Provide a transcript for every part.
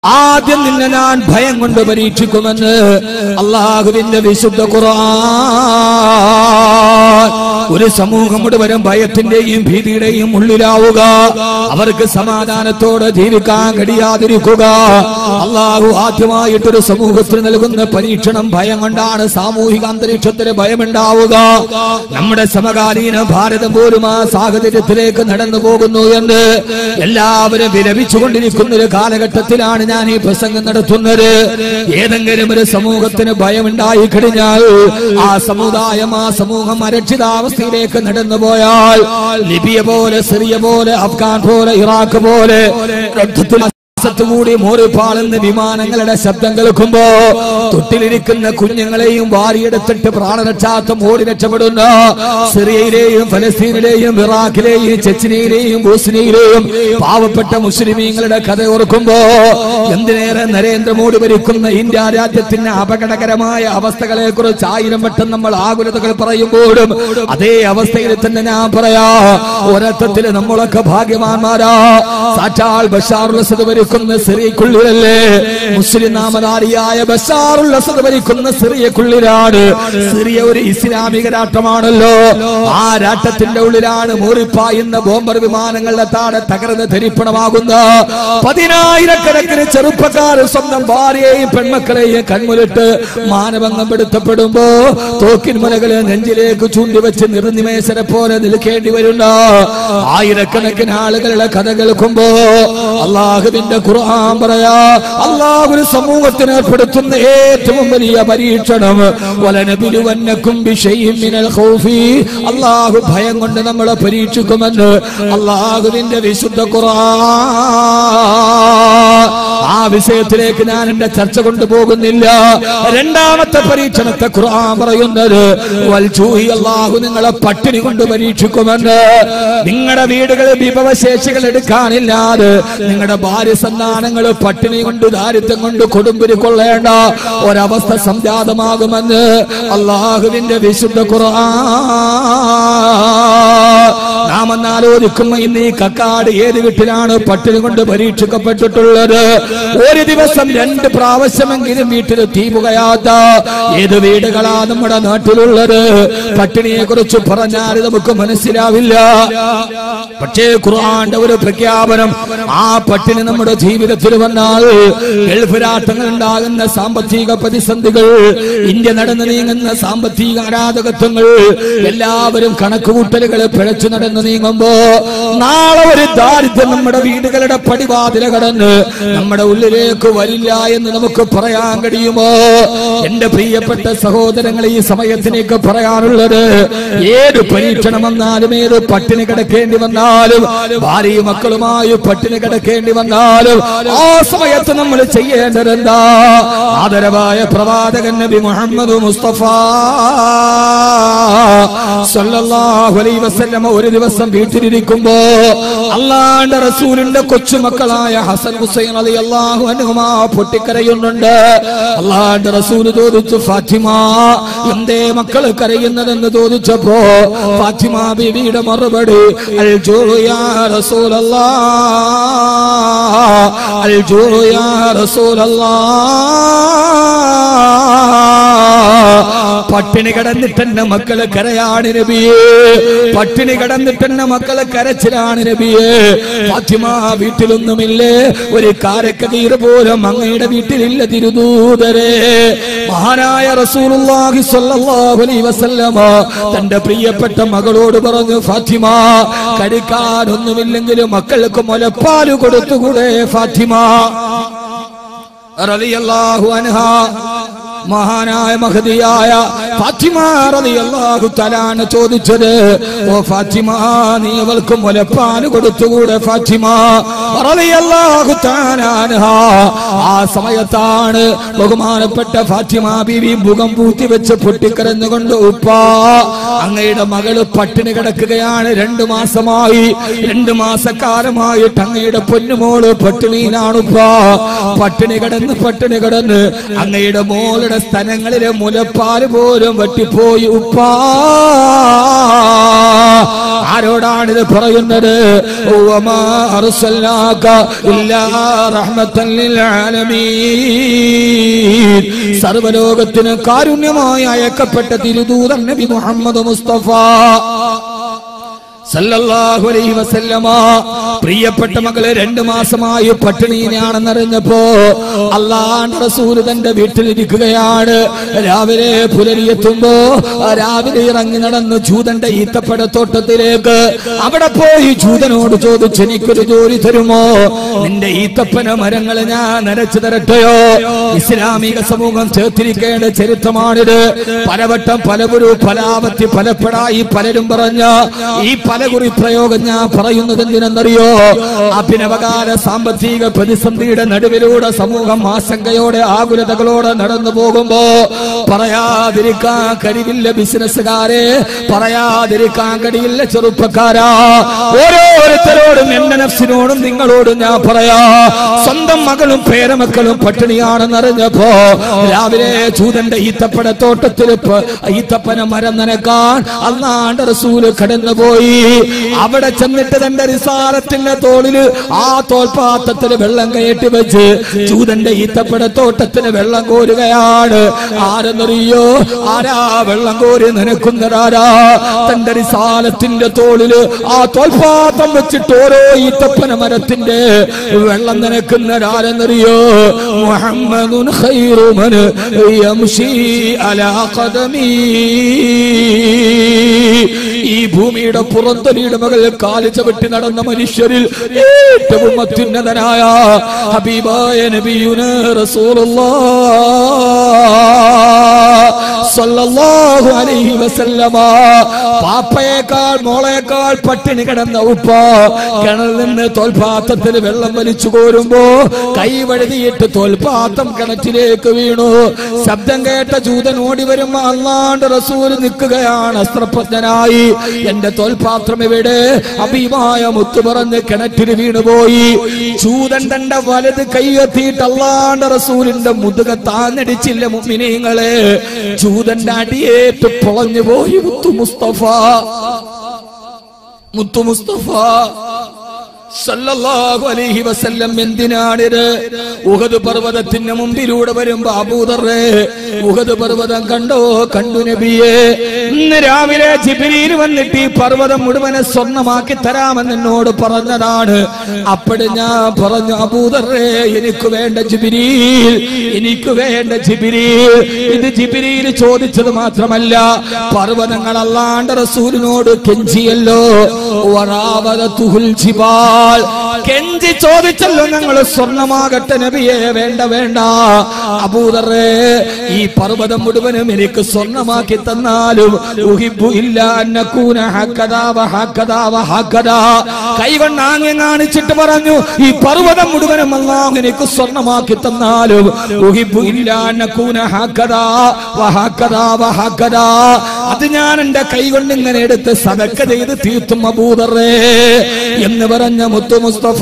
ആദ്യം നിന്നെ ഞാൻ ഭയം കൊണ്ട് പരീക്ഷിക്കുമെന്ന് അള്ളാഹുവിന്റെ വിശുദ്ധ ഖുർആൻ ഒരു സമൂഹം മുഴുവനും ഭയത്തിന്റെയും ഭീതിയുടെയും ഉള്ളിലാവുക അവർക്ക് സമാധാനത്തോടെ ജീവിക്കാൻ കഴിയാതിരിക്കുക അള്ളാഹു ആദ്യമായിട്ടൊരു സമൂഹത്തിന് നൽകുന്ന പരീക്ഷണം ഭയം കൊണ്ടാണ് സാമൂഹിക അന്തരീക്ഷത്തിന് ഭയമുണ്ടാവുക നമ്മുടെ സമകാലീന ഭാരതം പോലും ആ സാഹചര്യത്തിലേക്ക് നടന്നു പോകുന്നു എന്ന് എല്ലാവരും വിലപിച്ചുകൊണ്ടിരിക്കുന്ന ഒരു കാലഘട്ടത്തിലാണ് ഞാൻ ഈ പ്രസംഗം നടത്തുന്നത് ഏതെങ്കിലും ഒരു സമൂഹത്തിന് ഭയമുണ്ടായി കഴിഞ്ഞാൽ ആ സമുദായം ആ സമൂഹം അരക്ഷിതാവസ്ഥയിലേക്ക് നടന്നു പോയാൽ ലിബിയ പോലെ സിറിയ പോലെ അഫ്ഗാൻ പോലെ ഇറാഖ് പോലെ യുദ്ധത്തിൽ കൂടി മോറിപ്പാളുന്ന വിമാനങ്ങളുടെ ശബ്ദം കേൾക്കുമ്പോ തൊട്ടിലിരിക്കുന്ന കുഞ്ഞുങ്ങളെയും വാരിയെടുത്തിട്ട് പ്രാണരക്ഷാർത്ഥം ഓടി രക്ഷപ്പെടുന്ന സിറിയയിലെയും ഫലസ്തീനിലെയും ഇറാഖിലെയും ചെച്ചിനിയിലെയും ബോസ്നിയയിലെയും പാവപ്പെട്ട മുസ്ലിമീങ്ങളുടെ കഥ ഓർക്കുമ്പോ എന്തിനേറെ നരേന്ദ്രമോദി ഭരിക്കുന്ന ഇന്ത്യ രാജ്യത്തിന്റെ അപകടകരമായ അവസ്ഥകളെ കുറിച്ച് ആയിരം വട്ടം നമ്മൾ ആകുലതകൾ പറയുമ്പോഴും അതേ അവസ്ഥയിൽ തന്നെ ഞാൻ പറയാ ഒരർത്ഥത്തിൽ നമ്മളൊക്കെ ഭാഗ്യവാന്മാരാ സാക്ഷാൽ ബഷാറുൽ അസദ് ഭരിക്കുന്ന സിറിയക്കുള്ളിലല്ലേ മുസ്ലിം നാമധാരിയായ ബഷാറുൽ അസദ് ഭരിക്കുന്ന സിറിയക്കുള്ളിലാണ് സിറിയ ഒരു ഇസ്ലാമിക രാഷ്ട്രമാണല്ലോ ആ രാഷ്ട്രത്തിന്റെ ഉള്ളിലാണ് മൂറിപ്പായുന്ന ബോംബർ വിമാനങ്ങളുടെ താഴെ തകർന്ന് ധരിപ്പണമാകുന്ന പതിനായിരക്കണക്കിന് ചെറുപ്പക്കാർ സ്വന്തം ഭാര്യയെയും പെൺമക്കളെയും കൺമുലിട്ട് മാനഭംഗം പെടുത്തപ്പെടുമ്പോ തോക്കിൻ മുലകള് നെഞ്ചിലേക്ക് ചൂണ്ടിവെച്ച് നിർനിമേശരെ പോലെ നിൽക്കേണ്ടി വരുന്ന ആയിരക്കണക്കിന് ആളുകളുടെ കഥ കേൾക്കുമ്പോ അള്ളാഹുവിന്റെ ഖുർആൻ പറയാ അള്ളാഹു ഒരു സമൂഹത്തിന് ഏർപ്പെടുത്തുന്ന ഏറ്റവും വലിയ പരീക്ഷണം വലനബിലുവന്നക്കും ബിശൈഇൻ മിനൽ ഖൗഫി അള്ളാഹു ഭയം കൊണ്ട് നമ്മളെ പരീക്ഷിക്കുമെന്ന് അള്ളാഹുവിന്റെ വിശുദ്ധ ഖുർആൻ ആ വിഷയത്തിലേക്ക് ഞാൻ എന്റെ ചർച്ച കൊണ്ടുപോകുന്നില്ല രണ്ടാമത്തെ പരീക്ഷണത്തെ ഖുർആൻ പറയുന്നത് വൽജൂഹി അള്ളാഹു നിങ്ങളെ പട്ടിണി കൊണ്ട് പരീക്ഷിക്കുമെന്ന് നിങ്ങളുടെ വീടുകളിൽ വിഭവശേഷികൾ എടുക്കാനില്ലാതെ നിങ്ങളുടെ ഭാര്യ സന്താനങ്ങൾ പട്ടിണി കൊണ്ട് ദാരിദ്ര്യം കൊണ്ട് കൊടുമ്പിരി കൊള്ളേണ്ട ഒരവസ്ഥ സംജാതമാകുമെന്ന് അള്ളാഹുവിന്റെ വിശുദ്ധ ഖുർആൻ നാം എന്നാലോചിക്കുമ്പോ ഇന്ന് ഈ കക്കാട് ഏത് വീട്ടിലാണ് പട്ടിണി കൊണ്ട് പരീക്ഷിക്കപ്പെട്ടിട്ടുള്ളത് ഒരു ദിവസം രണ്ട് പ്രാവശ്യമെങ്കിലും വീട്ടിൽ തീ പുകയാത്ത ഏത് വീടുകളാ നമ്മുടെ നാട്ടിലുള്ളത് പട്ടിണിയെ കുറിച്ച് പറഞ്ഞാൽ നമുക്ക് മനസ്സിലാവില്ല പക്ഷേ ഖുർആന്റെ ഒരു പ്രഖ്യാപനം ആ പട്ടിണി നമ്മുടെ ജീവിതത്തിൽ വന്നാൽ ഗൾഫ് രാഷ്ട്രങ്ങൾ ഉണ്ടാകുന്ന സാമ്പത്തിക പ്രതിസന്ധികൾ ഇന്ത്യ നടന്നു നീങ്ങുന്ന സാമ്പത്തിക അരാജകത്വങ്ങൾ എല്ലാവരും കണക്കുകൂട്ടലുകൾ പിഴച്ചു നടന്നു നീങ്ങുമ്പോ നാളെ ഒരു ദാരിദ്ര്യം നമ്മുടെ വീടുകളുടെ പടിവാതില കടന്ന് നമ്മുടെ ഉള്ളിലേക്ക് വരില്ല എന്ന് നമുക്ക് പറയാൻ കഴിയുമോ എന്റെ പ്രിയപ്പെട്ട സഹോദരങ്ങൾ ഈ സമയത്തിനേക്ക് പറയാനുള്ളത് ഏത് പരീക്ഷണം വന്നാലും ഏത് പട്ടിണി കിടക്കേണ്ടി വന്നാലും ഭാര്യയും മക്കളുമായി പട്ടിണി കിടക്കേണ്ടി വന്നാലും ആ സമയത്ത് നമ്മൾ ചെയ്യേണ്ടത് എന്താ ആദരവായ പ്രവാചകൻ നബി മുഹമ്മദ് മുസ്തഫ സല്ലല്ലാഹു അലൈഹി വസല്ലമ ഒരു ദിവസം വീട്ടിലിരിക്കുമ്പോ അള്ളാന്റെ റസൂലിന്റെ കൊച്ചുമക്കളായ ഹസൻ ഹുസൈൻ റളിയല്ലാഹു അൻഹുമാ പൊട്ടിക്കരയുന്നുണ്ട് അള്ളാന്റെ റസൂൽ ചോദിച്ചു ഫാത്തിമ എന്തേ മക്കൾ കരയുന്നതെന്ന് ചോദിച്ചപ്പോ ഫാത്തിമ ബീവിയുടെ മറുപടി അൽ ജോ യാ റസൂലല്ലാ അൽ ജോ യാ റസൂലല്ലാ പട്ടിണി കിടന്നിട്ട് എന്റെ മക്കള് കരയാണ് നബിയേ പട്ടിണി കിടന്നിട്ട് എന്റെ മക്കള് കരച്ചിലാണ് നബിയേ ഫാത്തിമ വീട്ടിലൊന്നുമില്ലേ ഒരു കാരക്കതീർ പോലും അങ്ങയുടെ വീട്ടിലില്ല തിരുദൂതരെ മഹാനായ റസൂലുള്ളാഹി സ്വല്ലല്ലാഹു അലൈഹി വസല്ലമ തന്റെ പ്രിയപ്പെട്ട മകളോട് പറഞ്ഞു ഫാത്തിമ കഴിക്കാനൊന്നുമില്ലെങ്കിലും മക്കൾക്ക് മുലപ്പാല് കൊടുത്തുകൂടെ ഫാത്തിമ റളിയല്ലാഹു അൻഹാ മഹാനായ മഹതിയായ ഫാത്തിമ റളിയല്ലാഹു തആലാണ് ചോദിച്ചത് ഓ ഫാത്തിമ നീ അവൾക്ക് മുലപ്പാന് കൊടുത്തുകൂടെ ഫാത്തിമ റളിയല്ലാഹു തആല അൻഹാ ആ സമയത്താണ് ബഹുമാനപ്പെട്ട ഫാത്തിമ ബീവി മുഖം പൂത്തി വെച്ച് പൊട്ടിക്കരഞ്ഞുകൊണ്ട് ഉപ്പ അങ്ങയുടെ മകള് പട്ടിണി കിടക്കുകയാണ് രണ്ടു മാസമായി രണ്ടു മാസക്കാലമായിട്ട് അങ്ങയുടെ പൊന്നുമോള് പട്ടിണിയിലാണുപ്പ പട്ടിണി കിടന്ന് പട്ടിണി കിടന്ന് അങ്ങയുടെ മോളുടെ സ്ഥലങ്ങളിലെ മുലപ്പാല് പോലും വെട്ടിപ്പോയി ഉപ്പാ ആരോടാണിത് പറയുന്നത് വമാ അർസൽനാക ഇല്ലാ റഹ്മത്തൻ ലിൽ ആലമീൻ സർവലോകത്തിന് കാരുണ്യമായി അയക്കപ്പെട്ട തിരുദൂതൻ നബി മുഹമ്മദ് മുസ്തഫ സല്ലല്ലാഹു അലൈഹി വസല്ലമ പ്രിയപ്പെട്ട മകളെ രണ്ടു മാസമായി പട്ടിണിയാണെന്നറിഞ്ഞപ്പോ അള്ളാന്റെ റസൂൽ തന്റെ വീട്ടിലിരിക്കുകയാണ് രാവിലെ പുലരിയെത്തുമ്പോ ആ രാവിലെ ഇറങ്ങി നടന്ന് ജൂതന്റെ ഈത്തപ്പഴത്തോട്ടത്തിലേക്ക് അവിടെ പോയി ജൂതനോട് ചോദിച്ചു എനിക്കൊരു ജോലി തരുമോ നിന്റെ ഈത്തപ്പന മരങ്ങൾ ഞാൻ നരച്ചു തരട്ടെയോ ഇസ്ലാമിക സമൂഹം ചേർത്തിരിക്കേണ്ട ചരിത്രമാണിത് പലവട്ടം പലവരു പലാപത്തി പലപ്പെടായി പലരും പറഞ്ഞ ഈ പലകുറി പ്രയോഗം ഞാൻ പറയുന്നത് എന്തിനെന്നറിയോ അഭിനവകാല സാമ്പത്തിക പ്രതിസന്ധിയുടെ നടുവിലൂടെ സമൂഹം ആശങ്കയോടെ ആകുലതകളോടെ നടന്നു പോകുമ്പോ പറയാതിരിക്കാൻ കഴിവില്ല ബിസിനസ്സുകാരെ പറയാതിരിക്കാൻ കഴിയില്ല ചെറുപ്പക്കാരാ ഓരോരുത്തരോടും എന്റെ നഫ്സിനോടും നിങ്ങളോടും ഞാൻ പറയാ സ്വന്തം മകളും പേരമക്കളും പട്ടിണിയാണെന്നറിഞ്ഞപ്പോ രാവിലെ ചൂതന്റെ ഈത്തപ്പഴത്തോട്ടത്തിൽ പ- ഈത്തപ്പന മരം നനക്കാൻ അന്നാണ്ട് റസൂല് കടന്നുപോയി അവിടെ ചെന്നിട്ട് തന്റെ റിസാലത്തിന്റെ തോളില് ആ തോൽപാത്രത്തിന് വെള്ളം കയറ്റി വെച്ച് ചൂതന്റെ ഈത്തപ്പഴത്തോട്ടത്തിന് വെള്ളം കോരുകയാണ് ആരെന്നറിയോ ആരാ വെള്ളം കോരി നനക്കുന്നതാരാ തന്റെ റിസാലത്തിന്റെ തോളില് ആ തോൽപാത്രം വെച്ചിട്ട് ഓരോ ഈത്തപ്പന മരത്തിന്റെ വെള്ളം നനക്കുന്നതാരെന്നറിയോ മുഹമ്മദുൻ ഖൈറുമൻ യംശി അലാ ഖദമീ ഈ ഭൂമിയുടെ പുറത്തൊലിയുടെ മകൾ കാല് ചവിട്ടി നടന്ന മനുഷ്യരിൽ ഏറ്റവും അത്യുന്നതനായ ഹബീബായ നബിയുന റസൂലുള്ളാഹ് സല്ലല്ലാഹു അലൈഹി വസല്ലമ പാപ്പയേക്കാൾ മോളേക്കാൾ പട്ടിണി കിടന്ന ഉപ്പ കിണറിൽ നിന്ന് തോൽപാത്രത്തിൽ വെള്ളം വലിച്ചു കോരുമ്പോ കൈ വഴുതിയിട്ട് തോൽപാത്രം കിണറ്റിലേക്ക് വീണു ശബ്ദം കേട്ട ജൂതൻ ഓടി വരുമ്പോ അല്ലാണ്ട് റസൂൽ നിൽക്കുകയാണ് അസ്ത്രപ്രജ്ഞനായി എന്റെ തോൽപാത്രം എവിടെ അഭിമായ മുത്തു പറഞ്ഞ് കിണറ്റിൽ വീണുപോയി ജൂതൻ തന്റെ വലത് കൈയെത്തിയിട്ട് അല്ലാണ്ട് റസൂലിന്റെ മുതുക താന്നടിച്ചില്ല മുമ്മിനീങ്ങളെ ജൂതന്റെ അടിയേറ്റ് പൊളഞ്ഞു പോയി മുത്തു മുസ്തഫ മുത്തു മുസ്തഫ സല്ലല്ലാഹു അലൈഹി വസല്ലം എന്തിനാണിത് ഉഹദ് പർവ്വതത്തിന്റെ മുമ്പിലൂടെ വരുമ്പോ അബൂദറേ ഉഹദ് പർവ്വതം കണ്ടോ കണ്ടു നബിയെ ഇന്ന് രാവിലെ ജിബിരിയിൽ വന്നിട്ട് ഈ പർവ്വതം മുഴുവനെ സ്വർണമാക്കി തരാമെന്ന് എന്നോട് പറഞ്ഞതാണ് അപ്പോഴും ഞാൻ പറഞ്ഞു അബൂദറേ എനിക്ക് വേണ്ട ജിബിരിയിൽ എനിക്ക് വേണ്ട ജിബിരിയിൽ ഇത് ജിബിരിയിൽ ചോദിച്ചത് മാത്രമല്ല പർവ്വതങ്ങൾ അല്ലാണ്ട് റസൂലിനോട് കെഞ്ചിയല്ലോ വറാവതത്തുഹുൽ ജിബാൽ കെഞ്ചി ചോദിച്ചല്ലോ ഞങ്ങൾ സ്വർണമാകട്ടെ നബിയെ വേണ്ട വേണ്ട അബൂദറേ ഈ പർവ്വതം മുഴുവനും എനിക്ക് സ്വർണമാക്കി തന്നാലും ഉഹിബ്ബു ഇല്ല അന്നകൂന ഹക്കദാ വഹക്കദാ വഹക്കദാ കൈകൊണ്ട് ആംഗ്യം കാണിച്ചിട്ട് പറഞ്ഞു ഈ പർവ്വതം മുഴുവനും അല്ലാഹു എനിക്ക് സ്വർണമാക്കി തന്നാലും ഉഹിബ്ബു ഇല്ല അന്നകൂന ഹക്കദാ വഹക്കദാ വഹക്കദാ അത് ഞാൻ എന്റെ കൈകൊണ്ട് ഇങ്ങനെ എടുത്ത് സദക്ക ചെയ്ത് തീർത്തും അബൂദറേ എന്ന് പറഞ്ഞ മുത്തു മുസ്തഫ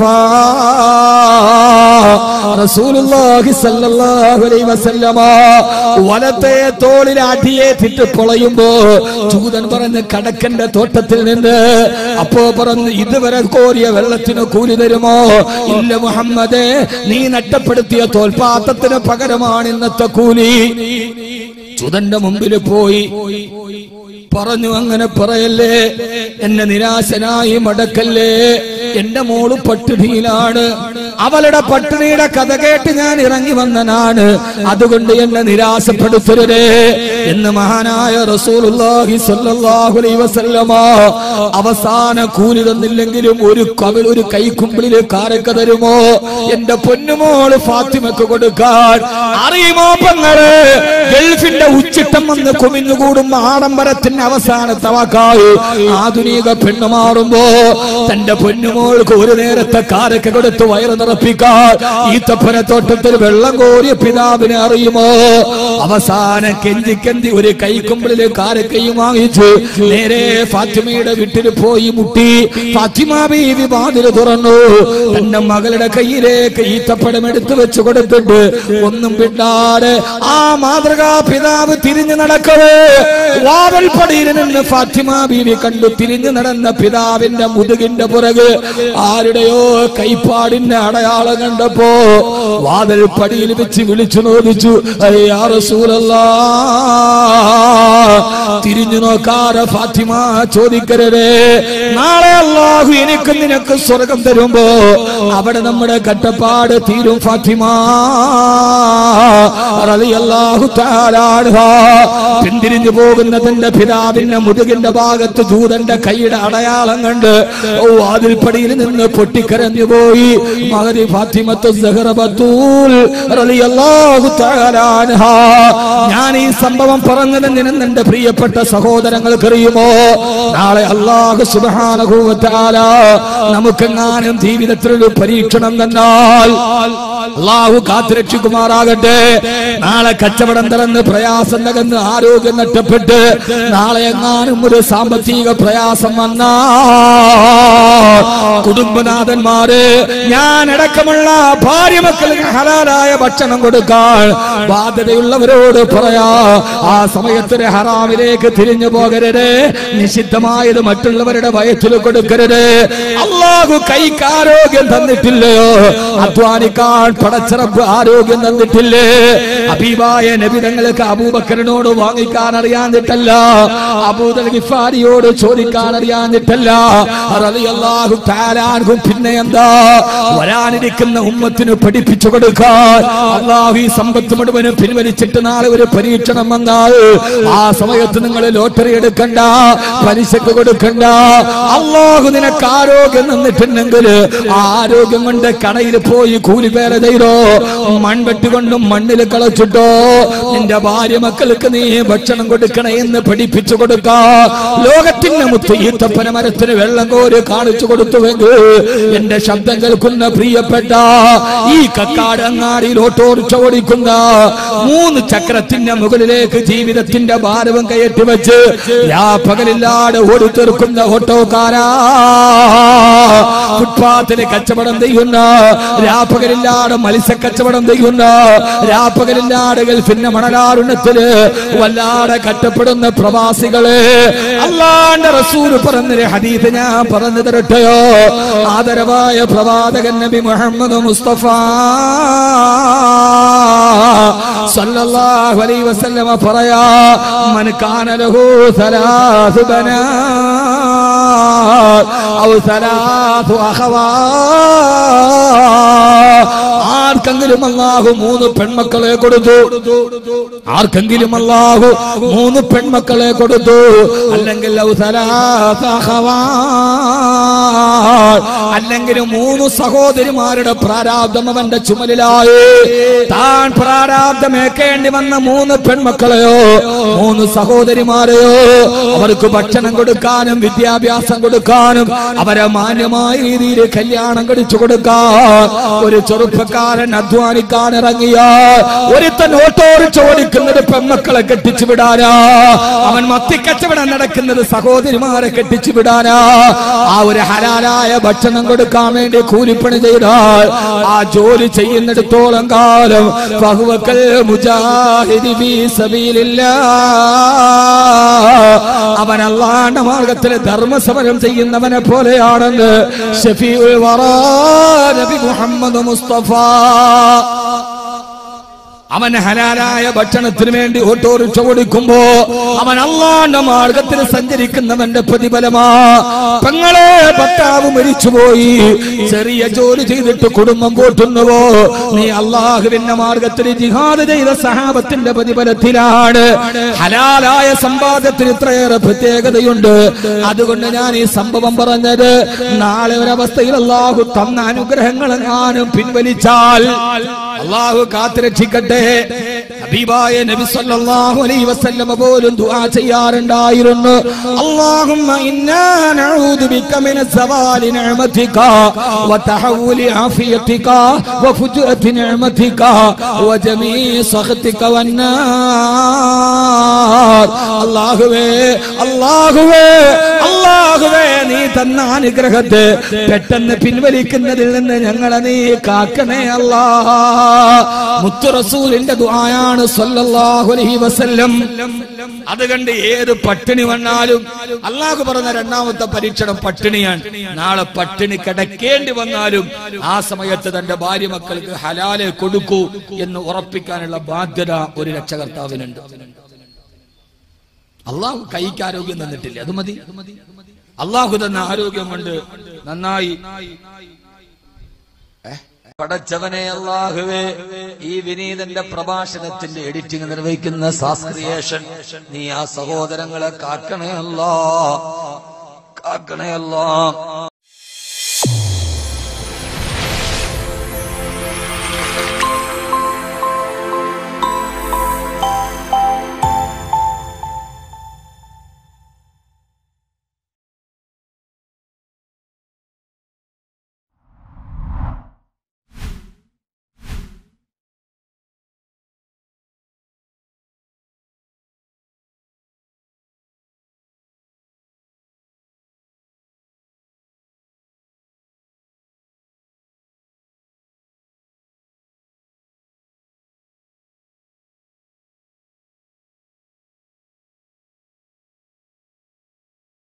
റസൂലുള്ളാഹി സ്വല്ലല്ലാഹു അലൈഹി വസല്ലമ വലത്തെ തോളിൽ അടിയേറ്റിട്ട് പൊളയുമ്പോ ചൂതൻ പറഞ്ഞ് കടക്കന്റെ തോട്ടത്തിൽ നിന്ന് അപ്പോ പറഞ്ഞു ഇതുവരെ കോരിയ വെള്ളത്തിന് കൂലി തരുമോ ഇല്ല മുഹമ്മദേ നീ നഷ്ടപ്പെടുത്തിയ തോൽപാത്രത്തിന് പകരമാണ് ഇന്നത്തെ കൂലി ചുതന്റെ മുമ്പിൽ പോയി പറഞ്ഞു അങ്ങനെ പറയല്ലേ എന്നെ നിരാശനായി മടക്കല്ലേ എന്റെ മോള് പട്ടിണിയിലാണ് അവളുടെ പട്ടിണിയുടെ കഥ കേട്ട് ഞാൻ ഇറങ്ങി വന്നനാണ് അതുകൊണ്ട് എന്നെ നിരാശപ്പെടുത്തരുതേ എന്ന് മഹാനായ റസൂലുള്ളാഹി സ്വല്ലല്ലാഹു അലൈഹി വസല്ലമ അവസാന കൂലി തന്നില്ലെങ്കിലും ഒരു കവിൾ ഒരു കൈക്കുമ്പിളിൽ കാരക്ക തരുമോ എന്റെ പൊന്നുമോള് ഫാത്തിമക്ക് കൊടുക്കാൻ അറിയുമോ പെങ്ങള് ഗൾഫിന്റെ ഉച്ചിട്ടം വന്ന് കുമിഞ്ഞുകൂടുന്ന ആഡംബരത്തിന്റെ അവസാനത്തെ വാക്കായി ആധുനിക പെണ്ണു മാറുമ്പോ തന്റെ പൊന്നുമോൾക്ക് ഒരു നേരത്തെ കാരക്ക കൊടുത്ത് വയറ് നിറപ്പിക്കാൻ ഈ തപ്പനത്തോട്ടത്തിൽ വെള്ളം കോരിയ പിതാവിനെ അറിയുമോ അവസാനം കെഞ്ചി കെന്തി ഒരു കൈക്കുമ്പിളില് കാരക്കയും വാങ്ങിച്ചു നേരെ ഫാത്തിമയുടെ വീട്ടിൽ പോയി മുട്ടി ഫാത്തിമ ബീവി വാതിൽ തുറന്നു തന്റെ മകളുടെ കയ്യിലേക്ക് ഈത്തപ്പഴം എടുത്തു വെച്ചു കൊടുത്തിട്ട് ഒന്നും വിടാതെ ആ മാതൃകാ പിതാവ് തിരിഞ്ഞു നടക്കവേ വാവൽപ്പടിയിൽ നിന്ന് ഫാത്തിമ ബീവി കണ്ടു തിരിഞ്ഞു നടന്ന പിതാവിന്റെ മുതുകിന്റെ പുറകെ ആരുടെയോ കൈപ്പാടിന്റെ അടയാളം കണ്ടപ്പോ വാതിൽ പടിയിൽ വെച്ച് വിളിച്ചു നോദിച്ചു അയ്യാ റസൂലല്ലാ തിരിഞ്ഞു നോക്കാതെ ഫാത്തിമ ചോദിക്കരുതേ നാളെ അള്ളാഹു എനിക്ക് നിനക്ക് സ്വർഗം തരുമ്പോ അവിടെ നമ്മുടെ കട്ടപ്പാട് തീരും ഫാത്തിമ റളിയല്ലാഹു തആല അൻഹാ. പിന്തിരിഞ്ഞു പോകുന്ന തന്റെ പിതാവിന്റെ മുതുകിന്റെ ഭാഗത്ത് ദൂതന്റെ കൈയുടെ അടയാളം കണ്ട് ഓ വാതിൽപ്പടിയിൽ നിന്ന് പൊട്ടിക്കരഞ്ഞു പോയി മഹതി ഫാത്തിമത്ത് സഹറ ബത്തൂൽ റളിയല്ലാഹു തആല അൻഹാ. ഞാൻ ഈ സംഭവം പറഞ്ഞത് നിന്നും എന്റെ പ്രിയപ്പെട്ട സഹോദരങ്ങൾക്ക് അറിയുമോ നാളെ അള്ളാഹു സുബ്ഹാനഹു വ തആല നമുക്കെങ്ങാനും ജീവിതത്തിൽ ഒരു പരീക്ഷണം തന്നാൽ അള്ളാഹു കാത്തുരക്ഷിക്കുമാറാകട്ടെ നാളെ കച്ചവടം തളർന്ന് പ്രയാസം തകർന്ന് ആരോഗ്യം നഷ്ടപ്പെട്ട് നാളെ എങ്ങാനും ഒരു സാമ്പത്തിക പ്രയാസം വന്നാ കുടുംബനാഥന്മാര് ഞാൻ അടക്കമുള്ള ഭാര്യ മക്കൾക്ക് ഹലാലായ ഭക്ഷണം കൊടുക്കാൻ ബാധ്യതയുള്ളവരോട് പറയാ ആ സമയത്തിന് ഹറാമിലേക്ക് തിരിഞ്ഞു പോകരുത് നിഷിദ്ധമായത് മറ്റുള്ളവരുടെ വയറ്റിൽ കൊടുക്കരുത് അള്ളാഹു കൈക്ക് ആരോഗ്യം തന്നിട്ടില്ലയോ അധ്വാനിക്കാൻ പടച്ചിറപ്പ് ആരോഗ്യം തന്നിട്ടില്ലേ അബീബായ നബിതങ്ങൾക്ക് അബൂബക്കറിനോട് വാങ്ങിക്കാൻ അറിയാഞ്ഞിട്ടല്ല അബൂദൽ ഗിഫാരിയോട് ചോദിക്കാൻ അറിയാഞ്ഞിട്ടല്ല റളിയല്ലാഹു തആല അൻഹും പിന്നെ എന്താ വരാനിരിക്കുന്ന ഉമ്മത്തിന് പഠിപ്പിച്ചു കൊടുക്കാൻ അള്ളാഹു ഈ സമ്പത്ത് മുഴുവനും പിൻവലിച്ചിട്ട് നാളെ ഒരു പരീക്ഷണം വന്നാൽ ആ സമയത്ത് നിങ്ങൾ ലോട്ടറി എടുക്കണ്ട പലിശക്ക് കൊടുക്കണ്ട അള്ളാഹു നിനക്ക് ആരോഗ്യം തന്നിട്ടുണ്ടെങ്കിൽ ആ ആരോഗ്യം കൊണ്ട് കടയിൽ പോയി കൂലി പേരെ ചെയ്തോ മൺവെട്ടി കൊണ്ടും മണ്ണിൽ കളച്ചിട്ടോ നിന്റെ ഭാര്യ മക്കൾക്ക് നീ ഭക്ഷണം കൊടുക്കണേ എന്ന് പഠിപ്പിച്ചു കൊടുക്കാ ലോകത്തിന്റെ മുത്ത് ഈത്തപ്പന മരത്തിന് വെള്ളം കോരി കാണിച്ചു കൊടുത്തുവെങ്കിൽ എന്റെ ശബ്ദം കേൾക്കുന്ന പ്രിയപ്പെട്ട ഈ കക്കാട് അങ്ങാടിയിൽ ഓട്ടോറിച്ച ഓടിക്കുന്ന മൂന്ന് ചക്രത്തിന്റെ മുകളിലേക്ക് ജീവിതത്തിന്റെ ഭാരവും കയറ്റി വെച്ച് യാ പകലില്ലാതെ ഓടിത്തീർക്കുന്ന ഓട്ടോക്കാരാ ഫുട്പാത്തിന് കച്ചവടം ചെയ്യുന്ന രാപ്പകലില്ലാതെ മത്സ്യ കച്ചവടം ചെയ്യുന്ന രാപ്പകലില്ലാതെ ഗൾഫിന്റെ മണലാരുണ്യത്തില് വല്ലാതെ കഷ്ടപ്പെടുന്ന പ്രവാസികളെ അല്ലാണ്ട് റസൂല് പറഞ്ഞൊരു ഹദീത് ഞാൻ പറഞ്ഞു തരട്ടെയോ ആദരവായ പ്രവാചകൻ നബി മുഹമ്മദ് മുസ്തഫ സല്ലല്ലാഹു അലൈഹി വസല്ലമ പറയാ മൻ കാന ലഹു സലാസു ബനാത് ഔ സലാസു അഖവാ ആർക്കെങ്കിലും അല്ലാഹു മൂന്ന് പെൺമക്കളെ കൊടുത്തു ആർക്കെങ്കിലും അല്ലാഹു മൂന്ന് പെൺമക്കളെ കൊടുത്തു അല്ലെങ്കിൽ ഔ സലാസ അഖവാത് അല്ലെങ്കിൽ മൂന്ന് സഹോദരിമാരുടെ പ്രാരാബ്ദം അവന്റെ ചുമലിലായി താൻ പ്രാരാബ്ദമേക്കേണ്ടി വന്ന മൂന്ന് പെൺമക്കളെയോ മൂന്ന് സഹോദരിമാരെയോ അവർക്ക് ഭക്ഷണം കൊടുക്കാനും വിദ്യാഭ്യാസം കൊടുക്കാനും അവരെ മാന്യമായ രീതിയിൽ കല്യാണം കഴിച്ചു കൊടുക്കാൻ ഒരു ചെറുപ്പക്കാരൻ അധ്വാനിക്കാൻ ഇറങ്ങിയ ഒരുത്തൻ ഓട്ടോറിച്ച് ഓടിക്കുന്നത് പെൺമക്കളെ കെട്ടിച്ചു വിടാനാ അവൻ മത്തിക്കച്ചവടം നടക്കുന്നത് സഹോദരിമാരെ കെട്ടിച്ചു വിടാനാ ആ ഒരു ഹലാലായ ഭക്ഷണം കൊടുക്കാൻ വേണ്ടി കൂലിപ്പണി ചെയ്താൽ ആ ജോലി ചെയ്യുന്നിടത്തോളം കാലം ഫഹുവക്കൽ മുജാഹിദി ഫീ സബീലില്ലാഹ്. അവൻ അള്ളാന്റെ മാർഗത്തിൽ ധർമ്മസമരം ചെയ്യുന്നവനെ പോലെയാണെന്ന് ഷഫീഉൽ വറാ നബി മുഹമ്മദ് മുസ്തഫ അവൻ ഹലാലായ ഭക്ഷണത്തിന് വേണ്ടി ഓട്ടോറിക്ഷ ഓടിക്കുമ്പോ അവൻ അള്ളാന്റെ മാർഗത്തിൽ സഞ്ചരിക്കുന്നവന്റെ പ്രതിഫലമാ പെങ്ങളെ ഭർത്താവ് മരിച്ചുപോയി ചെറിയ ജോലി ചെയ്തിട്ട് കുടുംബം പോറ്റുന്നുവോ നീ അള്ളാഹുവിന്റെ മാർഗത്തിൽ ജിഹാദ് ചെയ്ത സഹാബത്തിന്റെ പ്രതിഫലത്തിലാണ് ഹലാലായ സമ്പാദ്യത്തിന് ഇത്രയേറെ പ്രത്യേകതയുണ്ട് അതുകൊണ്ട് ഞാൻ ഈ സംഭവം പറഞ്ഞത് നാളെ ഒരവസ്ഥയിൽ അള്ളാഹു തന്ന അനുഗ്രഹങ്ങൾ എങ്ങാനും പിൻവലിച്ചാൽ അള്ളാഹു കാത്തുരക്ഷിക്കട്ടെ ഹബീബായ നബി സല്ലല്ലാഹു അലൈഹി വസല്ലമ പോലും ദുആ ചെയ്യാറുണ്ടായിരുന്നു അല്ലാഹുമ്മ ഇന്നാ നഊദു ബിക മിന സവാലി നിഅമതിക വതഹവുലി ആഫിയതിക വഫുജഅതി നിഅമതിക വജമീ സഖതിക വന്നാർ അല്ലാഹുവേ അല്ലാഹുവേ അല്ലാഹുവേ നീ തന്ന അനുഗ്രഹത്തെ പെട്ടെന്ന് പിൻവലിക്കുന്നതിൽ നിന്ന് ഞങ്ങളെ നീ കാക്കണേ അല്ലാ മുത്തു റസൂലിന്റെ ദുആയാണ് സല്ലല്ലാഹു അലൈഹി വസല്ലം അത് കണ്ട് ഏത് പട്ടിണി വന്നാലും അള്ളാഹു പറഞ്ഞ രണ്ടാമത്തെ പരീക്ഷണം പട്ടിണിയാണ് നാളെ പട്ടിണി കിടക്കേണ്ടി വന്നാലും ആ സമയത്ത് തന്റെ ഭാര്യ മക്കൾക്ക് ഹലാലെ കൊടുക്കൂ എന്ന് ഉറപ്പിക്കാനുള്ള ബാധ്യത ഒരു രക്ഷകർത്താവിനുണ്ട് അള്ളാഹു കൈക്ക് ആരോഗ്യം തന്നിട്ടില്ല അത് മതി അള്ളാഹു തന്ന ആരോഗ്യം കൊണ്ട് നന്നായി പടച്ചവനെ അള്ളാഹുവേ ഈ വിനീതന്റെ പ്രഭാഷണത്തിന്റെ എഡിറ്റിംഗ് നിർവഹിക്കുന്ന സാസ്ക്രിയേഷൻ നീ ആ സഹോദരങ്ങളെ കാക്കണേ അല്ലാ കാക്കണേ അല്ലാ